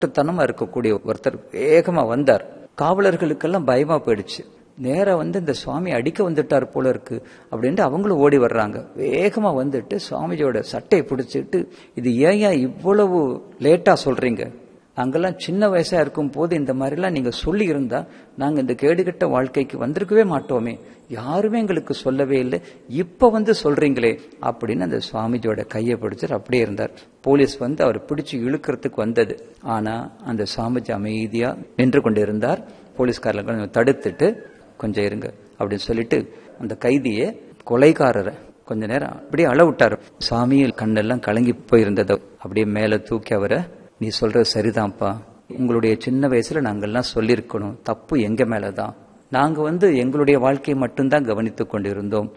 தனமா இருக்கக்கூடிய ஒருத்தர் வேகமா வந்தார் காவலர்களுக்கெல்லாம் பயமா போயிடுச்சு நேரா வந்து இந்த சுவாமி அடிக்க வந்துட்டார் போல இருக்கு அப்படின்ட்டு அவங்களும் ஓடி வர்றாங்க வேகமா வந்துட்டு சுவாமிஜியோட சட்டையை பிடிச்சிட்டு இது ஏன் இவ்வளவு லேட்டா சொல்றீங்க அங்கெல்லாம் சின்ன வயசா இருக்கும் போது இந்த மாதிரிலாம் நீங்க சொல்லி இருந்தா நாங்க இந்த கேடுகட்ட வாழ்க்கைக்கு வந்திருக்கவே மாட்டோமே யாருமே எங்களுக்கு சொல்லவே இல்லை இப்ப வந்து சொல்றீங்களே அப்படின்னு அந்த சுவாமிஜியோட கையை பிடிச்சார் அப்படியே இருந்தார் போலீஸ் வந்து அவர் பிடிச்சு இழுக்கிறதுக்கு வந்தது ஆனா அந்த சுவாமிஜி அமைதியா நின்று கொண்டிருந்தார் போலீஸ்காரர்கள் கொஞ்சம் தடுத்துட்டு கொஞ்சம் இருங்க அப்படின்னு சொல்லிட்டு அந்த கைதியை கொலைகாரரை கொஞ்ச நேரம் அப்படியே அள விட்டாரு சாமியில் கண்ணெல்லாம் கலங்கி போயிருந்தது அப்படியே மேல தூக்கி அவரை நீ சொல்றது சரிதான்ப்பா உங்களுடைய சின்ன வயசுல நாங்கெல்லாம் சொல்லியிருக்கணும் தப்பு எங்க மேலதான் நாங்க வந்து எங்களுடைய வாழ்க்கையை மட்டும்தான் கவனித்துக் கொண்டிருந்தோம்